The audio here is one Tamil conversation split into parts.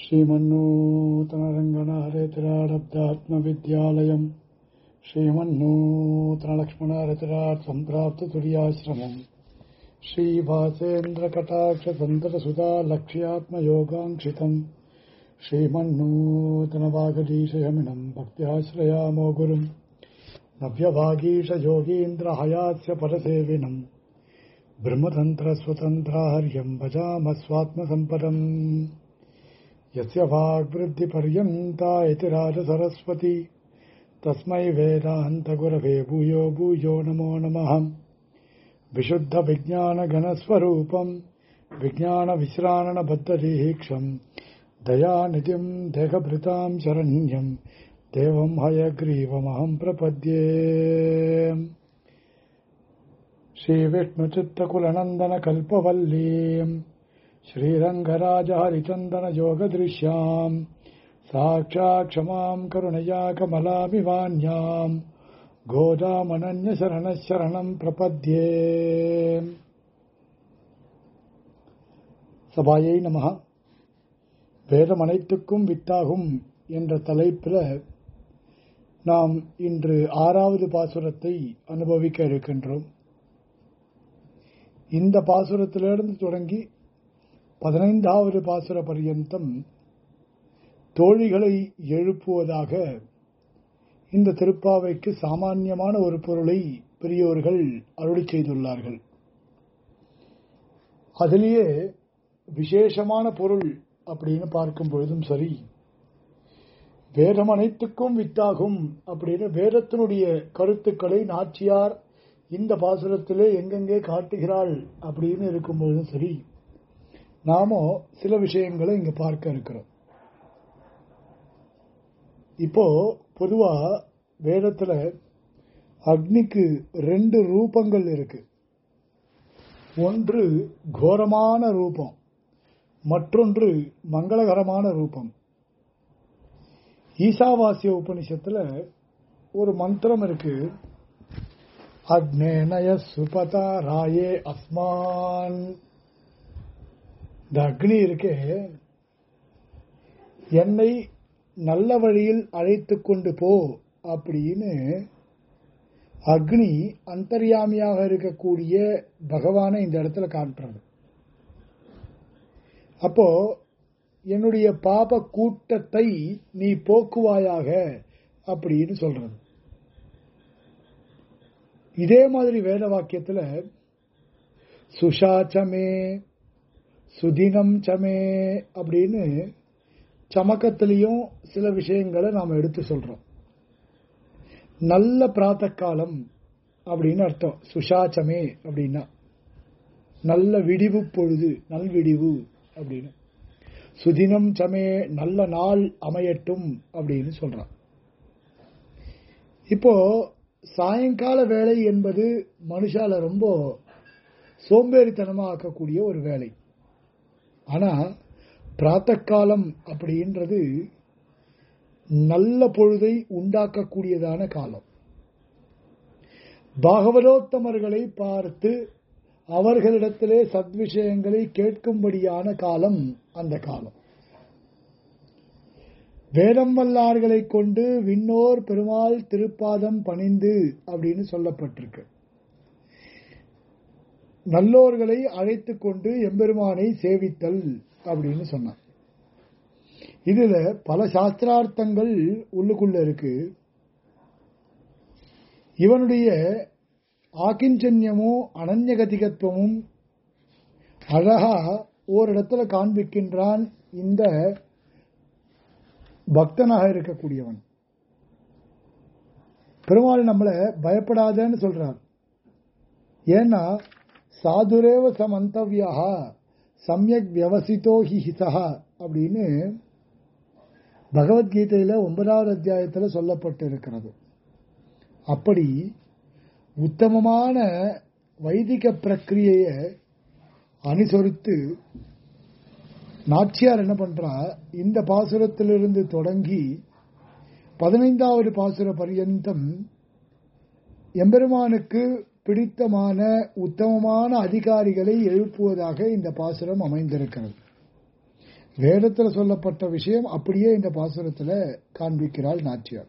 श्रीमन्नूतनरङ्गनारेतरारब्धात्मविद्यालयम् श्रीमन्नूतनलक्ष्मणारतिरात् सम्प्राप्ततुर्याश्रमम् श्रीभासेन्द्रकटाक्षसन्ततसुधा लक्ष्यात्मयोगाङ्क्षितम् श्रीमन्नूतनवागदीशयमिनम् भक्त्याश्रयामो गुरुम् नव्यभागीशयोगीन्द्रहयास्य परसेविनम् ब्रह्मतन्त्रस्वतन्त्राहर्यम् भजामस्वात्मसम्पदम् यस्य वाग्वृद्धिपर्यन्ता इति राजसरस्वती तस्मै वेदान्तगुरवे भूयो भूयो नमो नमः विशुद्धविज्ञानगणस्वरूपम् विज्ञानविश्राणबद्धदीहीक्षम् दयानिधिम् देहभृताम् शरण्यम् देवम् हयग्रीवमहम् प्रपद्ये श्रीविष्णुचित्तकुलनन्दनकल्पवल्लीम् श्रीरङ्गराजहरिचन्दनयोगदृश्याम् साक्षात् क्षमाम् करुणया कमलामिवान्याम् गोदामनन्यशरणः शरणम् प्रपद्ये சபாயை நமஹ வேதம் அனைத்துக்கும் வித்தாகும் என்ற தலைப்பில் நாம் இன்று ஆறாவது பாசுரத்தை அனுபவிக்க இருக்கின்றோம் இந்த பாசுரத்திலிருந்து தொடங்கி பதினைந்தாவது பாசுர பர்யந்தம் தோழிகளை எழுப்புவதாக இந்த திருப்பாவைக்கு சாமானியமான ஒரு பொருளை பெரியோர்கள் அருளி செய்துள்ளார்கள் அதிலேயே விசேஷமான பொருள் அப்படின்னு பார்க்கும் பொழுதும் சரி வேதம் அனைத்துக்கும் வித்தாகும் அப்படின்னு வேதத்தினுடைய கருத்துக்களை நாச்சியார் இந்த பாசுரத்திலே எங்கெங்கே காட்டுகிறாள் அப்படின்னு இருக்கும்பொழுதும் சரி நாம சில விஷயங்களை இங்க பார்க்க இருக்கிறோம் இப்போ பொதுவா வேதத்துல அக்னிக்கு ரெண்டு ரூபங்கள் இருக்கு ஒன்று கோரமான ரூபம் மற்றொன்று மங்களகரமான ரூபம் ஈசாவாசிய உபனிஷத்துல ஒரு மந்திரம் இருக்கு அக்னேனய சுபதா ராயே அஸ்மான் இந்த அக்னி இருக்கே என்னை நல்ல வழியில் அழைத்து கொண்டு போ அப்படின்னு அக்னி அந்தர்யாமியாக இருக்கக்கூடிய பகவானை இந்த இடத்துல காட்டுறது அப்போ என்னுடைய பாப கூட்டத்தை நீ போக்குவாயாக அப்படின்னு சொல்றது இதே மாதிரி வேத வாக்கியத்துல சுஷாச்சமே சுதினம் சமே அப்படின்னு சமக்கத்திலையும் சில விஷயங்களை நாம் எடுத்து சொல்றோம் நல்ல பிராத்த காலம் அப்படின்னு அர்த்தம் சுஷாச்சமே அப்படின்னா நல்ல விடிவு பொழுது நல்விடிவு அப்படின்னு சுதினம் சமே நல்ல நாள் அமையட்டும் அப்படின்னு சொல்றான் இப்போ சாயங்கால வேலை என்பது மனுஷால ரொம்ப சோம்பேறித்தனமா ஆக்கக்கூடிய ஒரு வேலை ஆனா பிராத்த காலம் அப்படின்றது நல்ல பொழுதை உண்டாக்கக்கூடியதான காலம் பாகவதோத்தமர்களை பார்த்து அவர்களிடத்திலே சத்விஷயங்களை கேட்கும்படியான காலம் அந்த காலம் வேதம் வல்லார்களை கொண்டு விண்ணோர் பெருமாள் திருப்பாதம் பணிந்து அப்படின்னு சொல்லப்பட்டிருக்கு நல்லோர்களை அழைத்து கொண்டு எம்பெருமானை சேவித்தல் அப்படின்னு சொன்னார் இதுல பல சாஸ்திரார்த்தங்கள் உள்ளுக்குள்ள இருக்கு இவனுடைய ஆக்கிஞ்சன்யமும் அனன்யகதிகத்துவமும் அழகா ஓரிடத்துல காண்பிக்கின்றான் இந்த பக்தனாக இருக்கக்கூடியவன் பெருமாள் நம்மள பயப்படாதன்னு சொல்றார் ஏன்னா சாதுரேவ சமந்தவியா சமயக் வியவசித்தோ ஹி ஹிதா அப்படின்னு பகவத்கீதையில ஒன்பதாவது அத்தியாயத்தில் சொல்லப்பட்டு இருக்கிறது அப்படி உத்தமமான வைதிக பிரக்கிரியைய அனுசரித்து நாச்சியார் என்ன பண்றா இந்த பாசுரத்திலிருந்து தொடங்கி பதினைந்தாவது பாசுர பரியந்தம் எம்பெருமானுக்கு பிடித்தமான உத்தமமான அதிகாரிகளை எழுப்புவதாக இந்த பாசுரம் அமைந்திருக்கிறது வேதத்தில் சொல்லப்பட்ட விஷயம் அப்படியே இந்த பாசுரத்தில் காண்பிக்கிறாள் நாச்சியார்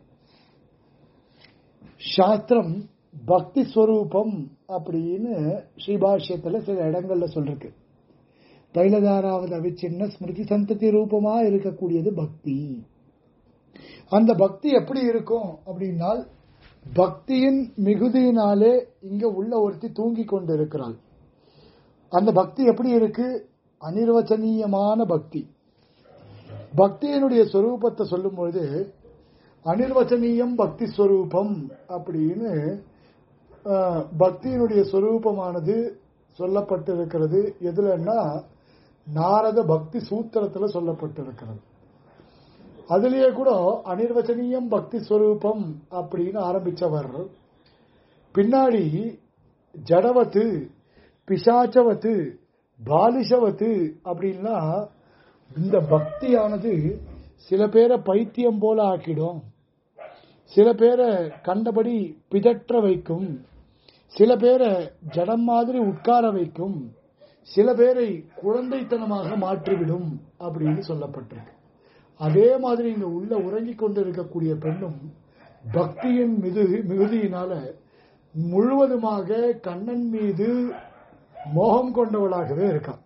சாஸ்திரம் பக்தி ஸ்வரூபம் அப்படின்னு ஸ்ரீபாஷ்யத்துல சில இடங்கள்ல சொல்லிருக்கு தைலதாராவது அவிச்சின்ன ஸ்மிருதி சந்ததி ரூபமா இருக்கக்கூடியது பக்தி அந்த பக்தி எப்படி இருக்கும் அப்படின்னால் பக்தியின் மிகுதியினாலே இங்க உள்ள ஒருத்தி தூங்கி கொண்டு இருக்கிறாள் அந்த பக்தி எப்படி இருக்கு அனிர்வச்சனீயமான பக்தி பக்தியினுடைய சொரூபத்தை சொல்லும்பொழுது அனிர்வச்சனீயம் பக்தி ஸ்வரூபம் அப்படின்னு பக்தியினுடைய சொரூபமானது சொல்லப்பட்டிருக்கிறது எதுலன்னா நாரத பக்தி சூத்திரத்துல சொல்லப்பட்டிருக்கிறது அதுலயே கூட அனிர்வச்சனீயம் பக்தி ஸ்வரூபம் அப்படின்னு ஆரம்பிச்சவர் பின்னாடி ஜடவத்து பிசாச்சவத்து பாலிஷவத்து அப்படின்னா இந்த பக்தியானது சில பேரை பைத்தியம் போல ஆக்கிடும் சில பேரை கண்டபடி பிதற்ற வைக்கும் சில பேரை ஜடம் மாதிரி உட்கார வைக்கும் சில பேரை குழந்தைத்தனமாக மாற்றிவிடும் அப்படின்னு சொல்லப்பட்டிருக்கு அதே மாதிரி இங்க உள்ள உறங்கிக் கொண்டிருக்கக்கூடிய பெண்ணும் பக்தியின் மிகு மிகுதியினால முழுவதுமாக கண்ணன் மீது மோகம் கொண்டவளாகவே இருக்கான்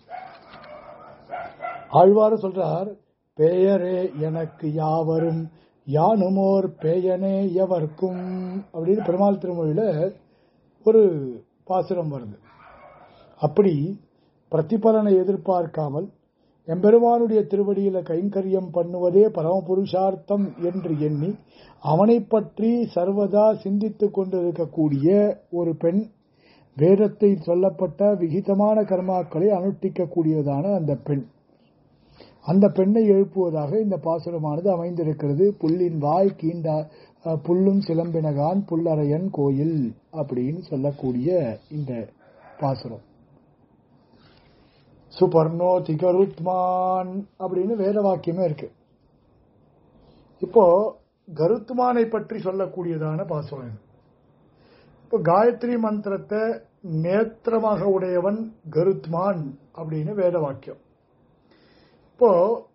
ஆழ்வாரு சொல்றார் பெயரே எனக்கு யாவரும் யானுமோர் பேயனே எவர்க்கும் அப்படின்னு பெருமாள் திருமொழியில ஒரு பாசுரம் வருது அப்படி பிரதிபலனை எதிர்பார்க்காமல் எம்பெருமானுடைய திருவடியில கைங்கரியம் பண்ணுவதே பரமபுருஷார்த்தம் என்று எண்ணி அவனை பற்றி சர்வதா சிந்தித்துக் கொண்டிருக்கக்கூடிய ஒரு பெண் வேதத்தில் சொல்லப்பட்ட விகிதமான கர்மாக்களை அனுஷ்டிக்கக்கூடியதான அந்த பெண் அந்த பெண்ணை எழுப்புவதாக இந்த பாசுரமானது அமைந்திருக்கிறது புல்லின் வாய் கீண்டா புல்லும் சிலம்பினகான் புல்லறையன் கோயில் அப்படின்னு சொல்லக்கூடிய இந்த பாசுரம் சுபர்ணோ திகருத்மான் அப்படின்னு வேத வாக்கியமே இருக்கு இப்போ கருத்மானை பற்றி சொல்லக்கூடியதான பாசுரம் இப்போ காயத்ரி மந்திரத்தை நேத்திரமாக உடையவன் கருத்மான் அப்படின்னு வேத வாக்கியம் இப்போ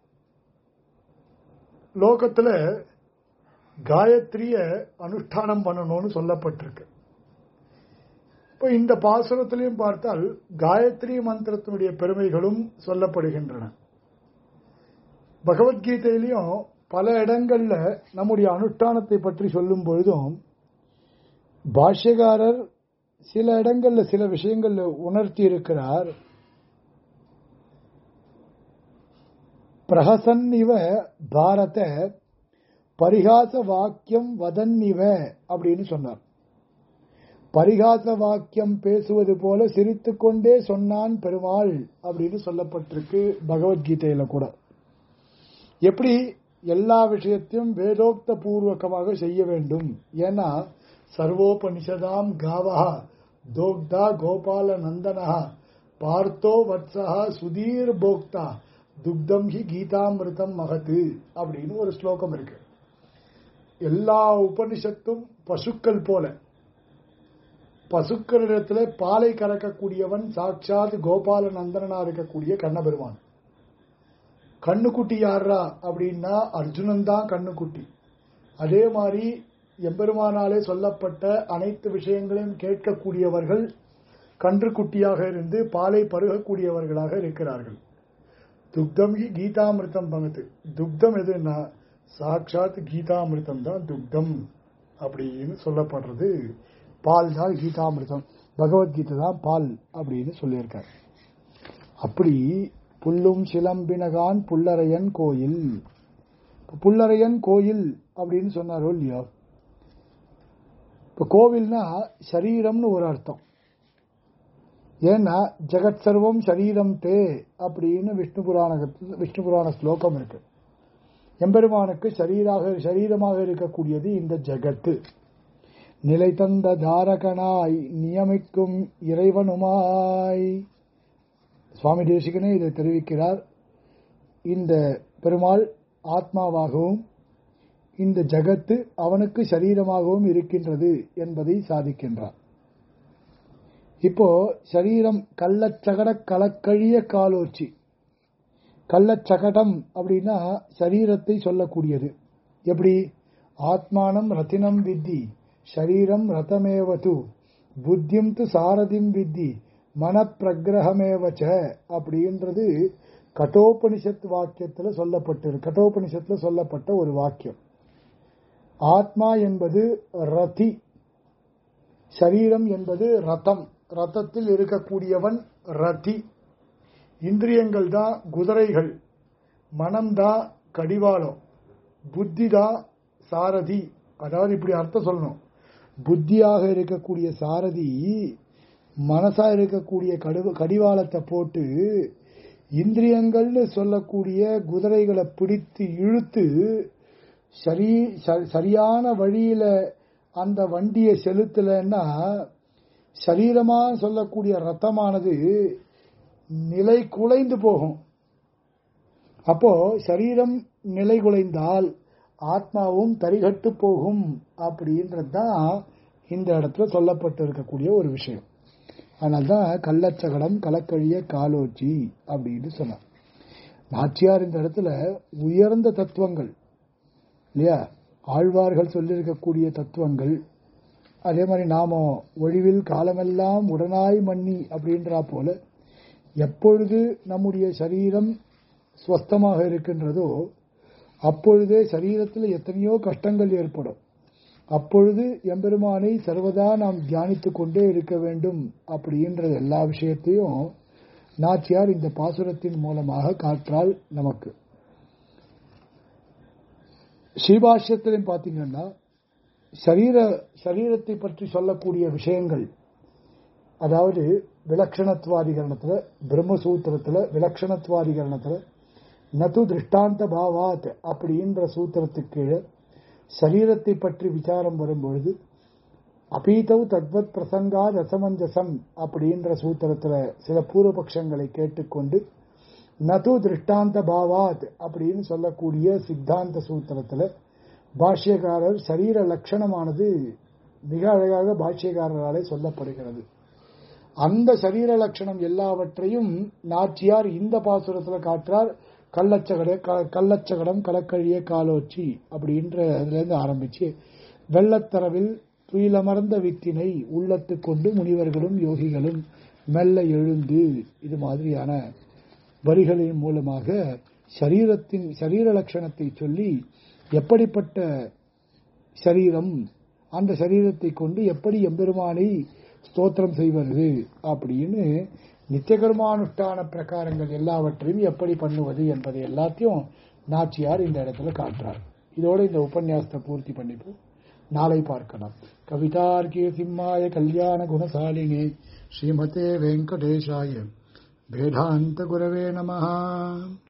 லோகத்துல காயத்ரிய அனுஷ்டானம் பண்ணணும்னு சொல்லப்பட்டிருக்கு இப்போ இந்த பாசுரத்திலையும் பார்த்தால் காயத்ரி மந்திரத்தினுடைய பெருமைகளும் சொல்லப்படுகின்றன பகவத்கீதையிலையும் பல இடங்கள்ல நம்முடைய அனுஷ்டானத்தை பற்றி சொல்லும் பொழுதும் பாஷ்யகாரர் சில இடங்கள்ல சில விஷயங்கள்ல உணர்த்தி இருக்கிறார் பிரஹசன் இவ பாரத பரிகாச வாக்கியம் வதன் இவ அப்படின்னு சொன்னார் பரிகாச வாக்கியம் பேசுவது போல சிரித்துக்கொண்டே சொன்னான் பெருமாள் அப்படின்னு சொல்லப்பட்டிருக்கு பகவத்கீதையில கூட எப்படி எல்லா விஷயத்தையும் வேதோக்த பூர்வகமாக செய்ய வேண்டும் ஏன்னா சர்வோபனிஷதாம் காவா தோக்தா கோபால நந்தனா பார்த்தோ வத்சா சுதீர் போக்தா துக்தம் ஹி கீதாமிருதம் மகத்து அப்படின்னு ஒரு ஸ்லோகம் இருக்கு எல்லா உபனிஷத்தும் பசுக்கள் போல பசுக்களிடத்துல பாலை கறக்கக்கூடியவன் சாட்சாத் கோபால நந்தனா இருக்கக்கூடிய கண்ணபெருமான் கண்ணுக்குட்டி யாரா அப்படின்னா அர்ஜுனன் தான் கண்ணுக்குட்டி அதே மாதிரி எம்பெருமானாலே சொல்லப்பட்ட அனைத்து விஷயங்களையும் கேட்கக்கூடியவர்கள் கன்றுக்குட்டியாக இருந்து பாலை பருகக்கூடியவர்களாக இருக்கிறார்கள் துக்தம் ஹி கீதாமிருத்தம் பங்கத்து துக்தம் எதுன்னா சாட்சாத் கீதாமிருத்தம் தான் துக்தம் அப்படின்னு சொல்லப்படுறது பால் தான் கீதாமிருத்தம் பகவத்கீதை தான் பால் அப்படின்னு சொல்லியிருக்கார் அப்படி புல்லும் சிலம்பினகான் புல்லரையன் கோயில் புல்லரையன் கோயில் அப்படின்னு சொன்னாரோ இல்லையோ இப்ப கோவில்னா சரீரம்னு ஒரு அர்த்தம் ஏன்னா ஜெகத் சர்வம் சரீரம் தே அப்படின்னு விஷ்ணு புராண விஷ்ணு புராண ஸ்லோகம் இருக்கு எம்பெருமானுக்கு சரீராக சரீரமாக இருக்கக்கூடியது இந்த ஜெகத்து நிலை தந்த தாரகனாய் நியமிக்கும் இறைவனுமாய் சுவாமி தேசிகனே இதை தெரிவிக்கிறார் இந்த பெருமாள் ஆத்மாவாகவும் இந்த ஜகத்து அவனுக்கு சரீரமாகவும் இருக்கின்றது என்பதை சாதிக்கின்றார் இப்போ சரீரம் கள்ளச்சகட கலக்கழிய காலோச்சி கள்ளச்சகடம் அப்படின்னா சரீரத்தை சொல்லக்கூடியது எப்படி ஆத்மானம் ரத்தினம் வித்தி ஷரீரம் ரதமேவது புத்தியும் து சாரதிம் வித்தி மனப்பிரகிரகமேவச்ச அப்படின்றது கட்டோபனிஷத் வாக்கியத்துல சொல்லப்பட்டிரு கட்டோபனிஷத்துல சொல்லப்பட்ட ஒரு வாக்கியம் ஆத்மா என்பது ரதி சரீரம் என்பது ரதம் ரதத்தில் இருக்கக்கூடியவன் ரதி இந்திரியங்கள் தான் குதிரைகள் மனம்தான் கடிவாளம் புத்தி தான் சாரதி அதாவது இப்படி அர்த்தம் சொல்லணும் புத்தியாக இருக்கக்கூடிய சாரதி மனசா இருக்கக்கூடிய கடு கடிவாளத்தை போட்டு இந்திரியங்கள்னு சொல்லக்கூடிய குதிரைகளை பிடித்து இழுத்து சரி சரியான வழியில அந்த வண்டியை செலுத்தலைன்னா சரீரமா சொல்லக்கூடிய ரத்தமானது நிலை குலைந்து போகும் அப்போ சரீரம் நிலை குலைந்தால் ஆத்மாவும் தரிகட்டு போகும் அப்படின்றது தான் இந்த இடத்துல சொல்லப்பட்டு இருக்கக்கூடிய ஒரு விஷயம் அதனால்தான் கள்ளச்சகடம் கலக்கழிய காலோச்சி அப்படின்னு சொன்னார் நாச்சியார் இந்த இடத்துல உயர்ந்த தத்துவங்கள் இல்லையா ஆழ்வார்கள் சொல்லியிருக்கக்கூடிய தத்துவங்கள் அதே மாதிரி நாம ஒழிவில் காலமெல்லாம் உடனாய் மன்னி அப்படின்றா போல எப்பொழுது நம்முடைய சரீரம் ஸ்வஸ்தமாக இருக்கின்றதோ அப்பொழுதே சரீரத்தில் எத்தனையோ கஷ்டங்கள் ஏற்படும் அப்பொழுது எம்பெருமானை சர்வதா நாம் தியானித்துக் கொண்டே இருக்க வேண்டும் அப்படின்ற எல்லா விஷயத்தையும் நாச்சியார் இந்த பாசுரத்தின் மூலமாக காற்றால் நமக்கு ஸ்ரீபாஷ்யத்திலும் பார்த்தீங்கன்னா சரீர சரீரத்தை பற்றி சொல்லக்கூடிய விஷயங்கள் அதாவது விலக்ஷணத்வாதிகரணத்தில் பிரம்மசூத்திரத்தில் விலக்ஷணத்வாதிகரணத்தில் நது திருஷ்டாந்த பாவாத் அப்படின்ற சூத்திரத்துக்கு கீழே சரீரத்தை பற்றி விசாரம் வரும்பொழுது அபீதவ் தத்வத் பிரசங்கா ரசமஞ்சசம் அப்படின்ற சூத்திரத்தில் சில பூர்வபக்ஷங்களை கேட்டுக்கொண்டு நது திருஷ்டாந்த பாவாத் அப்படின்னு சொல்லக்கூடிய சித்தாந்த சூத்திரத்தில் பாஷ்யக்காரர் சரீர லட்சணமானது மிக அழகாக பாஷ்யக்காரராலே சொல்லப்படுகிறது அந்த சரீர லட்சணம் எல்லாவற்றையும் நாச்சியார் இந்த பாசுரத்தில் காற்றார் கள்ளச்சகட கள்ளச்சகடம் கலக்கழிய காலோச்சி அப்படின்ற அதுலேருந்து ஆரம்பிச்சு வெள்ளத்தரவில் துயிலமர்ந்த வித்தினை உள்ளத்து கொண்டு முனிவர்களும் யோகிகளும் மெல்ல எழுந்து இது மாதிரியான வரிகளின் மூலமாக சரீரத்தின் சரீர லட்சணத்தை சொல்லி எப்படிப்பட்ட சரீரம் அந்த சரீரத்தை கொண்டு எப்படி எம்பெருமானை ஸ்தோத்திரம் செய்வது அப்படின்னு நித்தியகர்மானுஷ்டான பிரகாரங்கள் எல்லாவற்றையும் எப்படி பண்ணுவது என்பதை எல்லாத்தையும் நாச்சியார் இந்த இடத்துல காட்டுறார் இதோட இந்த உபன்யாசத்தை பூர்த்தி பண்ணிப்போம் நாளை பார்க்கலாம் கவிதார்கிய சிம்மாய கல்யாண குணசாலினி ஸ்ரீமதே வெங்கடேஷாய வேதாந்த குரவே நமஹா